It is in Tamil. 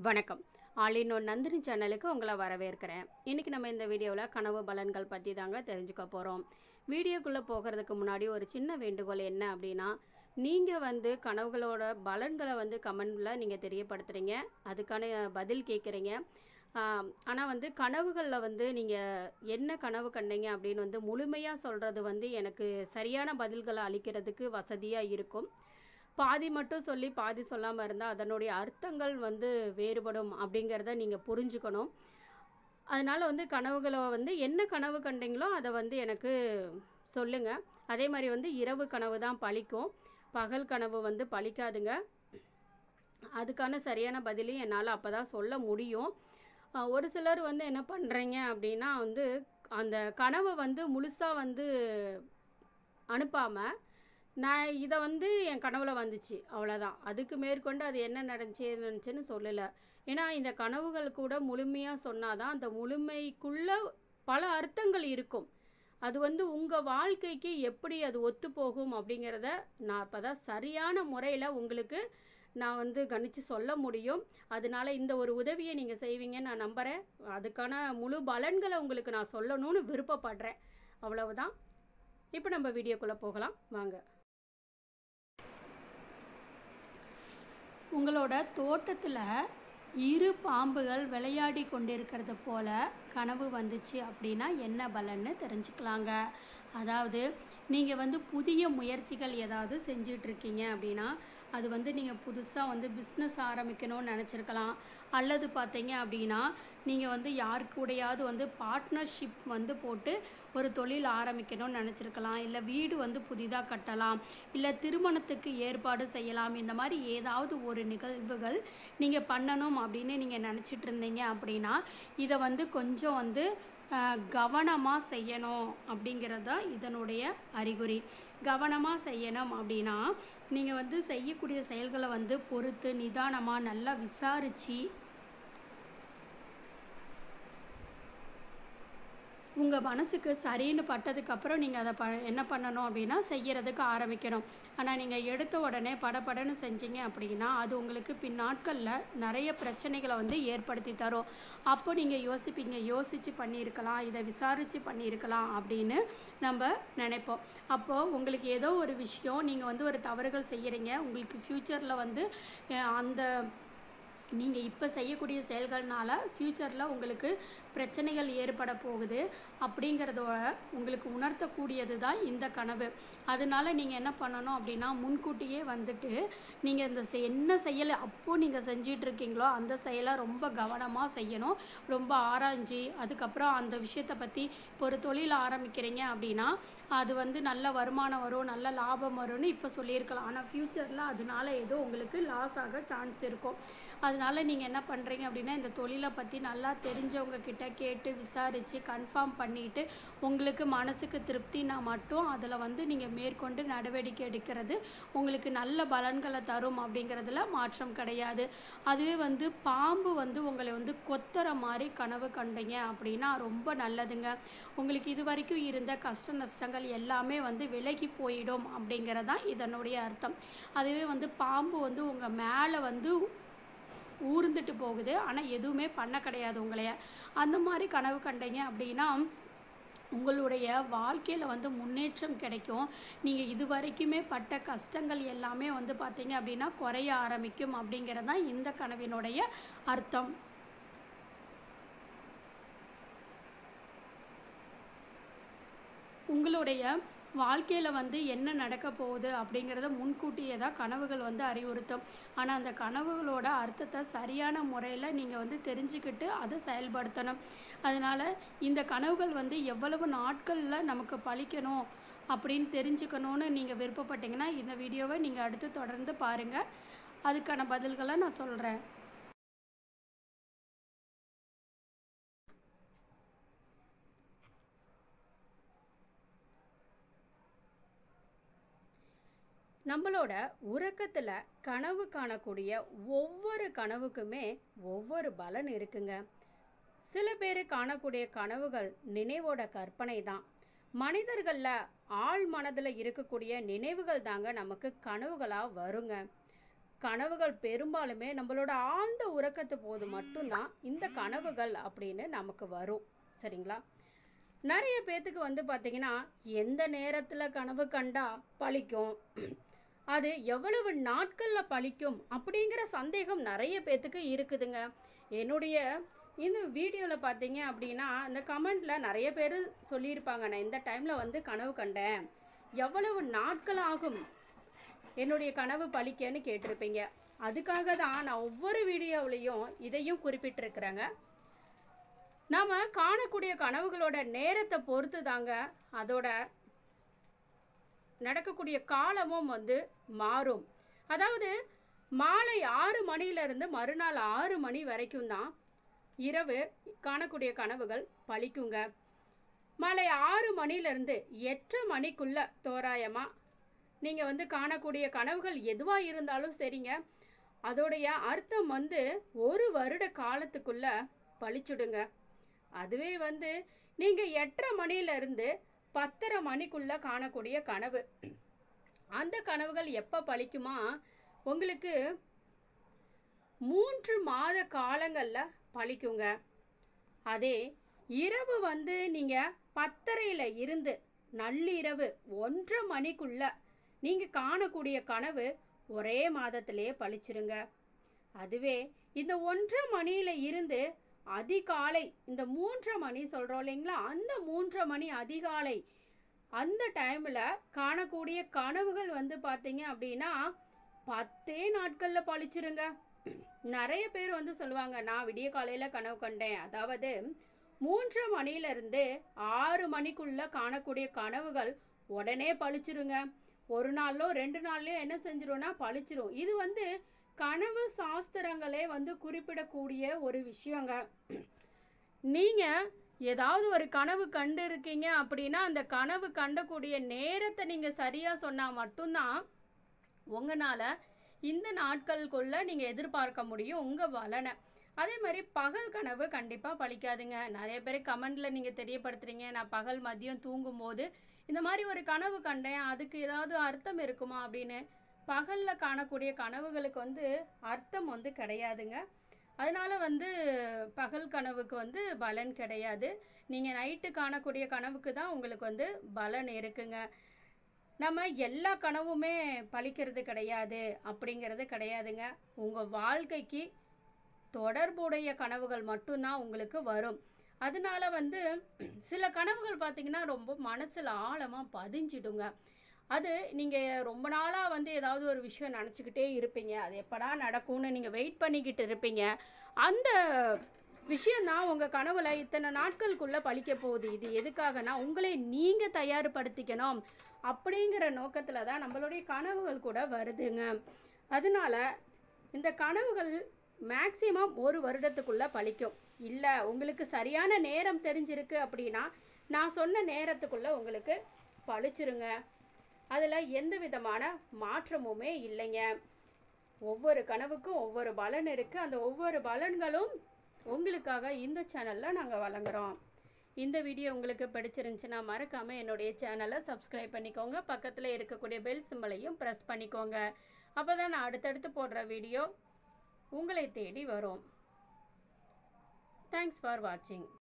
வணக்கம் ஆலினோ நந்தினி சேனலுக்கு உங்களை வரவேற்கிறேன் இன்றைக்கி நம்ம இந்த வீடியோவில் கனவு பலன்கள் பற்றி தாங்க தெரிஞ்சுக்க போகிறோம் வீடியோக்குள்ளே போகிறதுக்கு முன்னாடி ஒரு சின்ன வேண்டுகோள் என்ன அப்படின்னா நீங்கள் வந்து கனவுகளோட பலன்களை வந்து கமெண்டில் நீங்கள் தெரியப்படுத்துகிறீங்க அதுக்கான பதில் கேட்குறீங்க ஆனால் வந்து கனவுகளில் வந்து நீங்கள் என்ன கனவு கண்டீங்க அப்படின்னு வந்து முழுமையாக சொல்கிறது வந்து எனக்கு சரியான பதில்களை அளிக்கிறதுக்கு வசதியாக இருக்கும் பாதி மட்டும் சொல்லி பாதி சொல்லாமல் இருந்தால் அதனுடைய அர்த்தங்கள் வந்து வேறுபடும் அப்படிங்கிறத நீங்கள் புரிஞ்சுக்கணும் அதனால் வந்து கனவுகளை வந்து என்ன கனவு கண்டீங்களோ அதை வந்து எனக்கு சொல்லுங்கள் அதே மாதிரி வந்து இரவு கனவு தான் பழிக்கும் பகல் கனவு வந்து பழிக்காதுங்க அதுக்கான சரியான பதிலையும் என்னால் அப்போ தான் சொல்ல முடியும் அஹ் ஒரு சிலர் வந்து என்ன பண்ணுறீங்க அப்படின்னா வந்து அந்த கனவை வந்து முழுசாக வந்து அனுப்பாமல் நான் இதை வந்து என் கனவுல வந்துச்சு அவ்வளோதான் அதுக்கு மேற்கொண்டு அது என்ன நடந்துச்சு ஏது நடந்துச்சுன்னு சொல்லலை ஏன்னா இந்த கனவுகள் கூட முழுமையாக சொன்னாதான் அந்த முழுமைக்குள்ள பல அர்த்தங்கள் இருக்கும் அது வந்து உங்கள் வாழ்க்கைக்கு எப்படி அது ஒத்து போகும் அப்படிங்கிறத நான் இப்போ தான் சரியான முறையில் உங்களுக்கு நான் வந்து கணிச்சு சொல்ல முடியும் அதனால இந்த ஒரு உதவியை நீங்கள் செய்வீங்கன்னு நான் நம்புகிறேன் அதுக்கான முழு பலன்களை உங்களுக்கு நான் சொல்லணும்னு விருப்பப்படுறேன் அவ்வளவுதான் இப்போ நம்ம வீடியோக்குள்ளே போகலாம் வாங்க உங்களோட தோட்டத்தில் இரு பாம்புகள் விளையாடி கொண்டிருக்கிறது போல கனவு வந்துச்சு அப்படின்னா என்ன பலன்னு தெரிஞ்சுக்கலாங்க அதாவது நீங்கள் வந்து புதிய முயற்சிகள் ஏதாவது செஞ்சிட்ருக்கீங்க அப்படின்னா அது வந்து நீங்கள் புதுசாக வந்து பிஸ்னஸ் ஆரம்பிக்கணும்னு நினச்சிருக்கலாம் அல்லது பார்த்தீங்க அப்படின்னா நீங்கள் வந்து யாரு கூடயாவது வந்து பார்ட்னர்ஷிப் வந்து போட்டு ஒரு தொழில் ஆரம்பிக்கணும்னு நினச்சிருக்கலாம் இல்லை வீடு வந்து புதிதாக கட்டலாம் இல்லை திருமணத்துக்கு ஏற்பாடு செய்யலாம் இந்த மாதிரி ஏதாவது ஒரு நிகழ்வுகள் நீங்கள் பண்ணணும் அப்படின்னு நீங்கள் நினச்சிட்டு இருந்தீங்க அப்படின்னா இதை வந்து கொஞ்சம் வந்து கவனமாக செய்யணும் அப்படிங்கிறது தான் இதனுடைய அறிகுறி கவனமாக செய்யணும் அப்படின்னா நீங்கள் வந்து செய்யக்கூடிய செயல்களை வந்து பொறுத்து நிதானமாக நல்லா விசாரித்து உங்கள் மனசுக்கு சரின்னு பட்டதுக்கப்புறம் நீங்கள் அதை ப என்ன பண்ணணும் அப்படின்னா செய்கிறதுக்கு ஆரம்பிக்கணும் ஆனால் நீங்கள் எடுத்த உடனே படபடன்னு செஞ்சீங்க அப்படின்னா அது உங்களுக்கு பின் நாட்களில் நிறைய பிரச்சனைகளை வந்து ஏற்படுத்தி தரும் அப்போ நீங்கள் யோசிப்பீங்க யோசித்து பண்ணியிருக்கலாம் இதை விசாரித்து பண்ணியிருக்கலாம் அப்படின்னு நம்ம நினைப்போம் அப்போது உங்களுக்கு ஏதோ ஒரு விஷயம் நீங்கள் வந்து ஒரு தவறுகள் செய்கிறீங்க உங்களுக்கு ஃப்யூச்சரில் வந்து அஹ், அந்த நீங்கள் இப்போ செய்யக்கூடிய செயல்கள்னால ஃப்யூச்சரில் உங்களுக்கு பிரச்சனைகள் ஏற்பட போகுது அப்படிங்கிறதோட உங்களுக்கு உணர்த்தக்கூடியது தான் இந்த கனவு அதனால நீங்கள் என்ன பண்ணணும் அப்படின்னா முன்கூட்டியே வந்துட்டு நீங்கள் இந்த செ- என்ன செயலை அப்போது நீங்கள் செஞ்சிட்டு இருக்கீங்களோ அந்த செயலை ரொம்ப கவனமாக செய்யணும் ரொம்ப ஆராய்ஞ்சி அதுக்கப்புறம் அந்த விஷயத்தை பற்றி இப்போ ஒரு தொழில் ஆரம்பிக்கிறீங்க அப்படின்னா அது வந்து நல்ல வருமானம் வரும் நல்ல லாபம் வரும்னு இப்போ சொல்லியிருக்கலாம் ஆனால் ஃப்யூச்சரில் அதனால ஏதோ உங்களுக்கு லாஸ் ஆக சான்ஸ் இருக்கும் அதனால நீங்கள் என்ன பண்ணுறீங்க அப்படின்னா இந்த தொழிலை பற்றி நல்லா தெரிஞ்சவங்க கிட்ட கேட்டு விசாரித்து கன்ஃபார்ம் பண்ணிட்டு உங்களுக்கு மனசுக்கு திருப்தினா மட்டும் அதில் வந்து நீங்கள் மேற்கொண்டு நடவடிக்கை எடுக்கிறது உங்களுக்கு நல்ல பலன்களை தரும் அப்படிங்கிறதுல மாற்றம் கிடையாது அதுவே வந்து பாம்பு வந்து உங்களை வந்து கொத்துற மாதிரி கனவு கண்டீங்க அப்படின்னா ரொம்ப நல்லதுங்க உங்களுக்கு இது வரைக்கும் இருந்த கஷ்ட நஷ்டங்கள் எல்லாமே வந்து விலகி போயிடும் அப்படிங்கிறதான் இதனுடைய அர்த்தம் அதுவே வந்து பாம்பு வந்து உங்கள் மேலே வந்து ஊர்ந்துட்டு போகுது ஆனால் எதுவுமே பண்ண கிடையாது உங்களைய அந்த மாதிரி கனவு கண்டீங்க அப்படின்னா உங்களுடைய வாழ்க்கையில் வந்து முன்னேற்றம் கிடைக்கும் நீங்கள் இது வரைக்குமே பட்ட கஷ்டங்கள் எல்லாமே வந்து பார்த்தீங்க அப்படின்னா குறைய ஆரம்பிக்கும் அப்படிங்கிறது தான் இந்த கனவினுடைய அர்த்தம் உங்களுடைய வாழ்க்கையில் வந்து என்ன நடக்க போகுது அப்படிங்கிறத முன்கூட்டியே தான் கனவுகள் வந்து அறிவுறுத்தும் ஆனால் அந்த கனவுகளோட அர்த்தத்தை சரியான முறையில் நீங்கள் வந்து தெரிஞ்சுக்கிட்டு அதை செயல்படுத்தணும் அதனால் இந்த கனவுகள் வந்து எவ்வளவு நாட்களில் நமக்கு பழிக்கணும் அப்படின்னு தெரிஞ்சுக்கணும்னு நீங்கள் விருப்பப்பட்டீங்கன்னா இந்த வீடியோவை நீங்கள் அடுத்து தொடர்ந்து பாருங்கள் அதுக்கான பதில்களை நான் சொல்கிறேன் நம்மளோட உறக்கத்தில் கனவு காணக்கூடிய ஒவ்வொரு கனவுக்குமே ஒவ்வொரு பலன் இருக்குங்க சில பேர் காணக்கூடிய கனவுகள் நினைவோட கற்பனை தான் மனிதர்களில் ஆழ் மனதில் இருக்கக்கூடிய நினைவுகள் தாங்க நமக்கு கனவுகளாக வருங்க கனவுகள் பெரும்பாலுமே நம்மளோட ஆழ்ந்த உறக்கத்து போது மட்டும்தான் இந்த கனவுகள் அப்படின்னு நமக்கு வரும் சரிங்களா நிறைய பேத்துக்கு வந்து பார்த்தீங்கன்னா எந்த நேரத்தில் கனவு கண்டா பழிக்கும் அது எவ்வளவு நாட்களில் பழிக்கும் அப்படிங்கிற சந்தேகம் நிறைய பேத்துக்கு இருக்குதுங்க என்னுடைய இந்த வீடியோவில் பார்த்தீங்க அப்படின்னா இந்த கமெண்டில் நிறைய பேர் சொல்லியிருப்பாங்க நான் இந்த டைமில் வந்து கனவு கண்டேன் எவ்வளவு நாட்கள் ஆகும் என்னுடைய கனவு பழிக்கன்னு கேட்டிருப்பீங்க அதுக்காக தான் நான் ஒவ்வொரு வீடியோவிலையும் இதையும் குறிப்பிட்டிருக்கிறேங்க நாம் காணக்கூடிய கனவுகளோட நேரத்தை பொறுத்து தாங்க அதோட நடக்கக்கூடிய காலமும் வந்து மாறும் அதாவது மாலை ஆறு மணியிலிருந்து மறுநாள் ஆறு மணி வரைக்கும் தான் இரவு காணக்கூடிய கனவுகள் பழிக்குங்க மாலை ஆறு மணிலேருந்து எட்டரை மணிக்குள்ள தோராயமாக நீங்கள் வந்து காணக்கூடிய கனவுகள் எதுவாக இருந்தாலும் சரிங்க அதோடைய அர்த்தம் வந்து ஒரு வருட காலத்துக்குள்ள பழிச்சுடுங்க அதுவே வந்து நீங்கள் எட்டரை மணியிலிருந்து பத்தரை மணிக்குள்ள காணக்கூடிய கனவு அந்த கனவுகள் எப்போ பழிக்குமா உங்களுக்கு மூன்று மாத காலங்களில் பழிக்குங்க அதே இரவு வந்து நீங்கள் பத்தரையில் இருந்து நள்ளிரவு ஒன்றரை மணிக்குள்ள நீங்கள் காணக்கூடிய கனவு ஒரே மாதத்திலேயே பழிச்சிருங்க அதுவே இந்த ஒன்றரை மணியில் இருந்து அதிகாலை இந்த மூன்றரை மணி சொல்கிறோம் இல்லைங்களா அந்த மூன்றரை மணி அதிகாலை அந்த டைமில் காணக்கூடிய கனவுகள் வந்து பார்த்தீங்க அப்படின்னா பத்தே நாட்களில் பழிச்சிருங்க நிறைய பேர் வந்து சொல்லுவாங்க நான் விடிய காலையில் கனவு கண்டேன் அதாவது மூன்று மணியிலிருந்து ஆறு மணிக்குள்ள காணக்கூடிய கனவுகள் உடனே பழிச்சிருங்க ஒரு நாளோ ரெண்டு நாள்லயோ என்ன செஞ்சிரும்னா பழிச்சிரும் இது வந்து கனவு சாஸ்திரங்களே வந்து குறிப்பிடக்கூடிய ஒரு விஷயங்க நீங்க ஏதாவது ஒரு கனவு கண்டு இருக்கீங்க அப்படின்னா அந்த கனவு கண்டக்கூடிய நேரத்தை நீங்க சரியா சொன்னா மட்டும்தான் உங்களால் இந்த நாட்களுக்குள்ள நீங்கள் எதிர்பார்க்க முடியும் உங்கள் பலனை அதே மாதிரி பகல் கனவு கண்டிப்பாக பழிக்காதுங்க நிறைய பேர் கமெண்டில் நீங்கள் தெரியப்படுத்துறீங்க நான் பகல் மதியம் தூங்கும்போது இந்த மாதிரி ஒரு கனவு கண்டேன் அதுக்கு ஏதாவது அர்த்தம் இருக்குமா அப்படின்னு பகலில் காணக்கூடிய கனவுகளுக்கு வந்து அர்த்தம் வந்து கிடையாதுங்க அதனால வந்து பகல் கனவுக்கு வந்து பலன் கிடையாது நீங்கள் நைட்டு காணக்கூடிய கனவுக்கு தான் உங்களுக்கு வந்து பலன் இருக்குங்க நம்ம எல்லா கனவுமே பழிக்கிறது கிடையாது அப்படிங்கிறது கிடையாதுங்க உங்கள் வாழ்க்கைக்கு தொடர்புடைய கனவுகள் மட்டும்தான் உங்களுக்கு வரும் அதனால வந்து சில கனவுகள் பார்த்தீங்கன்னா ரொம்ப மனசில் ஆழமாக பதிஞ்சிடுங்க அது நீங்கள் ரொம்ப நாளாக வந்து ஏதாவது ஒரு விஷயம் நினச்சிக்கிட்டே இருப்பீங்க அது எப்படா நடக்கும்னு நீங்கள் வெயிட் பண்ணிக்கிட்டு இருப்பீங்க அந்த விஷயம்தான் உங்கள் கனவுல இத்தனை நாட்களுக்குள்ளே பழிக்க போகுது இது எதுக்காகனா உங்களை நீங்கள் தயார்படுத்திக்கணும் அப்படிங்கிற நோக்கத்தில் தான் நம்மளுடைய கனவுகள் கூட வருதுங்க அதனால இந்த கனவுகள் மேக்சிமம் ஒரு வருடத்துக்குள்ளே பழிக்கும் இல்லை உங்களுக்கு சரியான நேரம் தெரிஞ்சிருக்கு அப்படின்னா நான் சொன்ன நேரத்துக்குள்ளே உங்களுக்கு பழிச்சிருங்க அதில் எந்த விதமான மாற்றமுமே இல்லைங்க ஒவ்வொரு கனவுக்கும் ஒவ்வொரு பலன் இருக்குது அந்த ஒவ்வொரு பலன்களும் உங்களுக்காக இந்த சேனலில் நாங்கள் வழங்குறோம் இந்த வீடியோ உங்களுக்கு பிடிச்சிருந்துச்சுன்னா மறக்காமல் என்னுடைய சேனலை சப்ஸ்கிரைப் பண்ணிக்கோங்க பக்கத்தில் இருக்கக்கூடிய பெல் சிம்பலையும் ப்ரெஸ் பண்ணிக்கோங்க அப்போ தான் நான் அடுத்தடுத்து போடுற வீடியோ உங்களை தேடி வரும் தேங்க்ஸ் ஃபார் வாட்சிங்